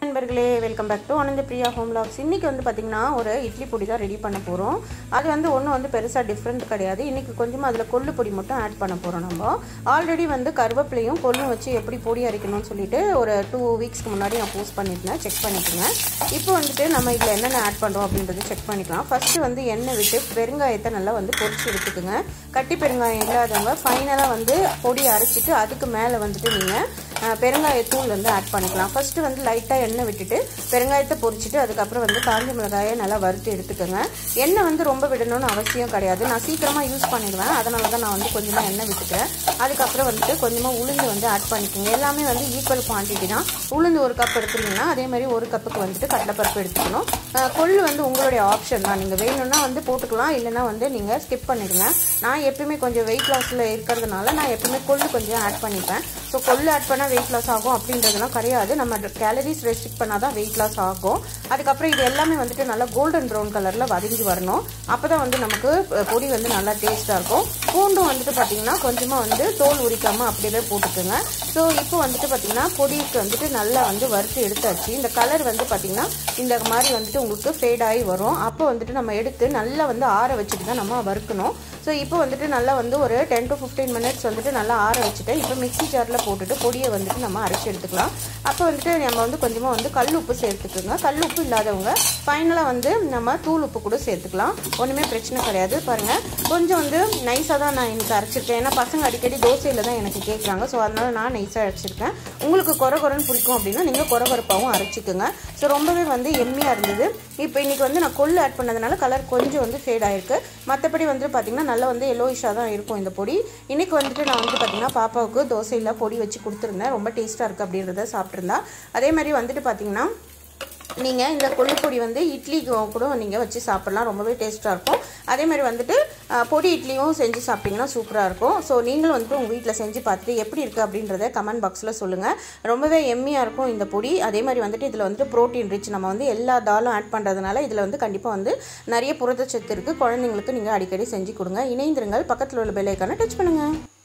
நண்பர்களே welcome back to ஆனந்த Priya home lakhs இன்றைக்கி வந்து பார்த்திங்கன்னா ஒரு இட்லி பொடி தான் ரெடி பண்ண போகிறோம் அது வந்து ஒன்றும் வந்து பெருசாக டிஃப்ரெண்ட் கிடையாது இன்றைக்கி கொஞ்சமாக அதில் கொள்ளு பொடி மட்டும் ஆட் பண்ண போகிறோம் நம்ம ஆல்ரெடி வந்து கருவேப்பிலையும் கொள்ளும் வச்சு எப்படி பொடி அரைக்கணும்னு சொல்லிட்டு ஒரு டூ வீக்ஸ்க்கு முன்னாடி நான் போஸ்ட் பண்ணியிருந்தேன் செக் பண்ணிக்கோங்க இப்போ வந்துட்டு நம்ம இதில் என்னென்ன ஆட் பண்ணுறோம் அப்படின்றது செக் பண்ணிக்கலாம் ஃபஸ்ட்டு வந்து எண்ணெய் விட்டு பெருங்காயத்தை நல்லா வந்து பொரிச்சு எடுத்துக்கோங்க கட்டி பெருங்காயம் இல்லாதவங்க ஃபைனலாக வந்து பொடி அரைச்சிட்டு அதுக்கு மேலே வந்துட்டு நீங்கள் பெருங்காயத்தூள் வந்து ஆட் பண்ணிக்கலாம் ஃபஸ்ட்டு வந்து லைட்டாக எண்ணெய் விட்டுட்டு பெருங்காயத்தை பொரிச்சிட்டு அதுக்கப்புறம் வந்து காஞ்ச மிளகாயை நல்லா வறுத்து எடுத்துக்கோங்க எண்ணெய் வந்து ரொம்ப விடணும்னு அவசியம் கிடையாது நான் சீக்கிரமாக யூஸ் பண்ணிடுவேன் அதனால தான் நான் வந்து கொஞ்சமாக எண்ணெய் விட்டுக்கிறேன் அதுக்கப்புறம் வந்துட்டு கொஞ்சமாக உளுந்து வந்து ஆட் பண்ணிக்கோங்க எல்லாமே வந்து ஈக்குவல் குவான்டிட்டி தான் உளுந்து ஒரு கப் எடுத்துருங்கன்னா அதே மாதிரி ஒரு கப்புக்கு வந்துட்டு கடலைப்பருப்பு எடுத்துக்கணும் கொள்ளு வந்து உங்களுடைய ஆப்ஷன் தான் நீங்கள் வேணும்னா வந்து போட்டுக்கலாம் இல்லைனா வந்து நீங்கள் ஸ்கிப் பண்ணிடுங்க நான் எப்பயுமே கொஞ்சம் வெயிட் லாஸில் இருக்கிறதுனால நான் எப்பயுமே கொள்ளு கொஞ்சம் ஆட் பண்ணிப்பேன் ஸோ கொள்ளு ஆட் பண்ணால் வெயிட் லாஸ் ஆகும் அப்படின்றதுலாம் கிடையாது நம்ம கேலரிஸ் ரெஸ்ட்ரிக்ட் பண்ணால் தான் வெயிட் லாஸ் ஆகும் அதுக்கப்புறம் இது எல்லாமே வந்துட்டு நல்லா கோல்டன் ப்ரௌன் கலரில் வதங்கி வரணும் அப்போ தான் வந்து நமக்கு பொடி வந்து நல்லா டேஸ்ட்டாக இருக்கும் பூண்டும் வந்துட்டு பார்த்திங்கன்னா கொஞ்சமாக வந்து தோல் உரிக்காமல் அப்படியே போட்டுக்கோங்க ஸோ இப்போ வந்துட்டு பார்த்திங்கன்னா பொடிக்கு வந்துட்டு நல்லா வந்து வறுத்து எடுத்தாச்சு இந்த கலர் வந்து பார்த்திங்கன்னா இந்த மாதிரி வந்துட்டு உங்களுக்கு ஃபேட் ஆகி வரும் அப்போ வந்துட்டு நம்ம எடுத்து நல்லா வந்து ஆற வச்சுட்டு தான் நம்ம வறுக்கணும் ஸோ இப்போ வந்துட்டு நல்லா வந்து ஒரு டென் டு ஃபிஃப்டீன் மினிட்ஸ் வந்துட்டு நல்லா ஆற வச்சுட்டு இப்போ மிக்ஸி ஜாரில் போட்டுட்டு பொடியை வந்துட்டு நம்ம அரைச்சி எடுத்துக்கலாம் அப்போ வந்துட்டு நம்ம வந்து கொஞ்சமாக வந்து கல் உப்பு சேர்த்துக்கோங்க கல் உப்பு இல்லாதவங்க ஃபைனலாக வந்து நம்ம தூள் உப்பு கூட சேர்த்துக்கலாம் ஒன்றுமே பிரச்சனை கிடையாது பாருங்கள் கொஞ்சம் வந்து நைஸாக தான் நான் எனக்கு அரைச்சிருக்கேன் ஏன்னா பசங்க அடிக்கடி தோசையில் தான் எனக்கு கேட்குறாங்க ஸோ அதனால் நான் நைஸாக அரைச்சிருக்கேன் உங்களுக்கு குறை குறைன்னு பிடிக்கும் அப்படின்னா நீங்கள் குறை குறைப்பாகவும் அரைச்சிக்கோங்க ஸோ ரொம்பவே வந்து எம்மியாக இருந்தது இப்போ இன்றைக்கி வந்து நான் கொள்ளு ஆட் பண்ணதுனால கலர் கொஞ்சம் வந்து ஃபேட் ஆகிருக்கு மற்றபடி வந்து பார்த்திங்கன்னா நல்லா வந்து எல்லோயிஷாக தான் இருக்கும் இந்த பொடி இன்றைக்கி வந்துட்டு நான் வந்து பார்த்திங்கன்னா பாப்பாவுக்கு தோசையில் பொடி வச்சு கொடுத்துருந்தேன் ரொம்ப டேஸ்ட்டாக இருக்குது அப்படின்றத சாப்பிட்ருந்தா அதே மாதிரி வந்துட்டு பார்த்திங்கன்னா நீங்கள் இந்த கொள்ளுப்பொடி வந்து இட்லி கூட நீங்கள் வச்சு சாப்பிட்லாம் ரொம்பவே டேஸ்ட்டாக இருக்கும் அதே மாதிரி வந்துட்டு பொடி இட்லியும் செஞ்சு சாப்பிட்டிங்கன்னா சூப்பராக இருக்கும் ஸோ நீங்களும் வந்துட்டு உங்கள் வீட்டில் செஞ்சு பார்த்துட்டு எப்படி இருக்குது அப்படின்றத கமெண்ட் பாக்ஸில் சொல்லுங்கள் ரொம்பவே எம்மியாக இருக்கும் இந்த பொடி அதே மாதிரி வந்துட்டு இதில் வந்துட்டு ப்ரோட்டீன் ரிச் நம்ம வந்து எல்லா தாலும் ஆட் பண்ணுறதுனால இதில் வந்து கண்டிப்பாக வந்து நிறைய புரதச்சத்து இருக்குது குழந்தைங்களுக்கு நீங்கள் அடிக்கடி செஞ்சு கொடுங்க இணைந்திருங்கள் பக்கத்தில் உள்ள பெல்லைக்கான டச் பண்ணுங்கள்